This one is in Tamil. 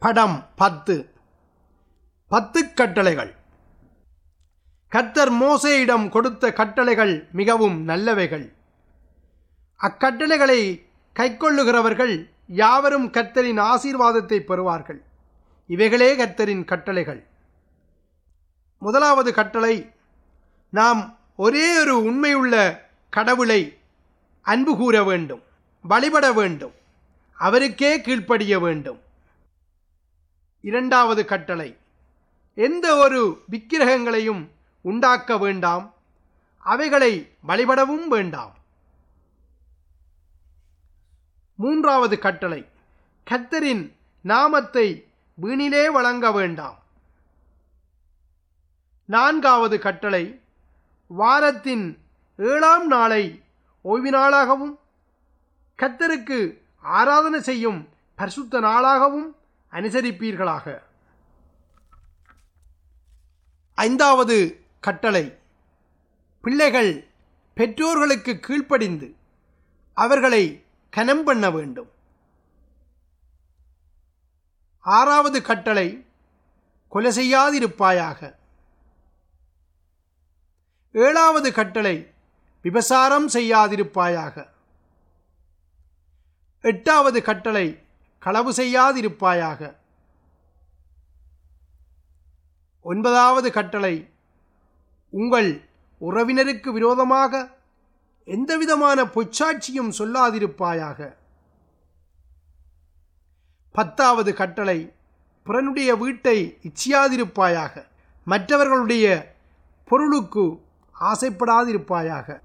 படம் பத்து பத்து கட்டளைகள் கர்த்தர் மோசேயிடம் கொடுத்த கட்டளைகள் மிகவும் நல்லவைகள் அக்கட்டளைகளை கைக்கொள்ளுகிறவர்கள் யாவரும் கர்த்தரின் ஆசீர்வாதத்தை பெறுவார்கள் இவைகளே கர்த்தரின் கட்டளைகள் முதலாவது கட்டளை நாம் ஒரே ஒரு உண்மையுள்ள கடவுளை அன்பு கூற வேண்டும் வழிபட வேண்டும் அவருக்கே கீழ்ப்படிய வேண்டும் இரண்டாவது கட்டளை எந்த ஒரு விக்கிரகங்களையும் உண்டாக்க வேண்டாம் அவைகளை வழிபடவும் வேண்டாம் மூன்றாவது கட்டளை கத்தரின் நாமத்தை வீணிலே வழங்க வேண்டாம் நான்காவது கட்டளை வாரத்தின் ஏழாம் நாளை ஓய்வு நாளாகவும் கத்தருக்கு ஆராதனை செய்யும் பரிசுத்த நாளாகவும் அனுசரிப்பீர்களாக ஐந்தாவது கட்டளை பிள்ளைகள் பெற்றோர்களுக்கு கீழ்ப்படிந்து அவர்களை கனம் பண்ண வேண்டும் ஆறாவது கட்டளை கொலை செய்யாதிருப்பாயாக ஏழாவது கட்டளை விபசாரம் செய்யாதிருப்பாயாக எட்டாவது கட்டளை களவு செய்யாதிருப்பாயாக ஒன்பதாவது கட்டளை உங்கள் உறவினருக்கு விரோதமாக எந்தவிதமான பொச்சாட்சியும் சொல்லாதிருப்பாயாக பத்தாவது கட்டளை புறனுடைய வீட்டை இச்சியாதிருப்பாயாக மற்றவர்களுடைய பொருளுக்கு ஆசைப்படாதிருப்பாயாக